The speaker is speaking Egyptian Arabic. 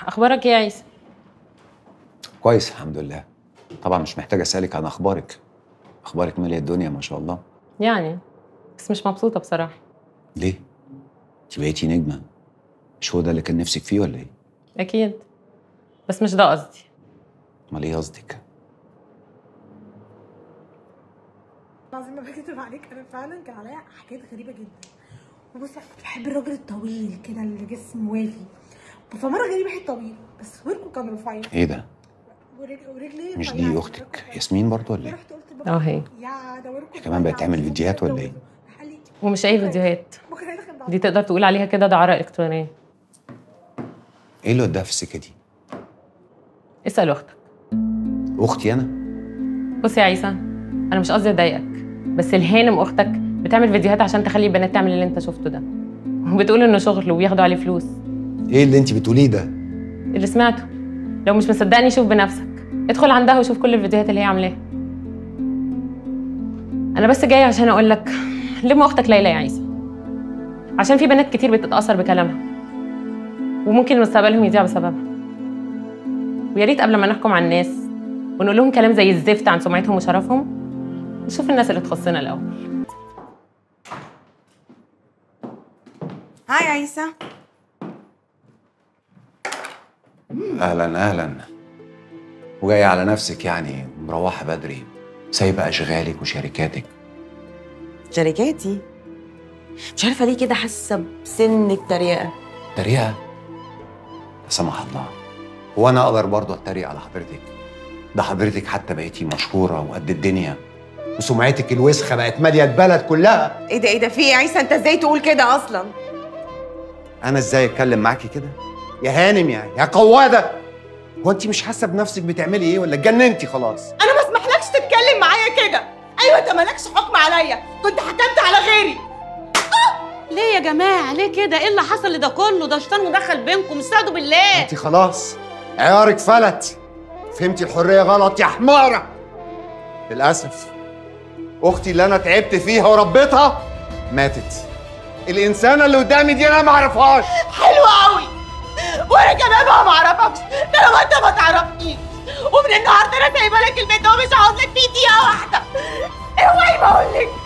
اخبارك ايه يا عيسى كويس الحمد لله طبعا مش محتاج اسالك عن اخبارك اخبارك ماليه الدنيا ما شاء الله يعني بس مش مبسوطه بصراحه ليه انت بقيتي نجمه مش هو ده اللي كان نفسك فيه ولا ايه اكيد بس مش ده قصدي امال ايه قصدك العظيم ما بكذب عليك انا فعلا كان عليا حاجات غريبه جدا وبص أنا كنت بحب الراجل الطويل كده اللي جسمه وافي فمره جالي واحد طويل بس وركه كان رفيع ايه ده ورج- ورجليه مش رفيعة. دي اختك ياسمين برضو ولا ايه رحت قلت اه هي يا ده وركه هي كمان بقت تعمل فيديوهات ولا ايه؟ قال لي ومش اي فيديوهات ممكن ندخل بعض دي تقدر تقول عليها كده دعاره الكترونيه ايه اللي وداها في السكه دي اسال اختك اختي انا بص يا عيسى انا مش قصدي اضايقك بس الهانم اختك بتعمل فيديوهات عشان تخلي البنات تعمل اللي انت شفته ده وبتقول انه شغل وبياخدوا عليه فلوس ايه اللي انت بتقوليه ده اللي سمعته لو مش مصدقني شوف بنفسك ادخل عندها وشوف كل الفيديوهات اللي هي عاملاها انا بس جايه عشان اقول لك لم اختك ليلى يا عيسى عشان في بنات كتير بتتاثر بكلامها وممكن مستقبلهم يضيع بسببها ويا ريت قبل ما نحكم على الناس ونقول لهم كلام زي الزفت عن سمعتهم وشرفهم نشوف الناس اللي تخصنا الاول هاي عيسى اهلا اهلا وجايه على نفسك يعني مروحه بدري سايبه اشغالك وشركاتك شركاتي مش عارفه ليه كده حاسه بسن التريقه تريقه لا سمح الله هو انا اقدر برضه اتريق على حضرتك ده حضرتك حتى بقيتي مشهوره وقد الدنيا وسمعتك الوسخه بقت ماليه البلد كلها ايه ده ايه ده في ايه يا عيسى انت ازاي تقول كده اصلا انا ازاي اتكلم معاكي كده يا هانم يعني يا قواده هو انت مش حاسه بنفسك بتعملي ايه ولا اتجننتي خلاص انا ما اسمحلكش تتكلم معايا كده ايوه انت مالكش حكم عليا كنت حكمت على غيري ليه يا جماعة ليه كده؟ ايه اللي حصل لده كله؟ ده شيطان مدخل بينكم استهدوا بالله انت خلاص عيارك فلت فهمتي الحريه غلط يا حماره للاسف اختي اللي انا تعبت فيها وربيتها ماتت الانسانه اللي قدامي دي انا ما اعرفهاش حلو قوي وانا كمان بقى ما اعرفكش ده لو انت ما تعرفنيش ومن النهارده انا سايبه لك البيت ومش هقعد لك فيه دقيقه واحده اوعي بقول لك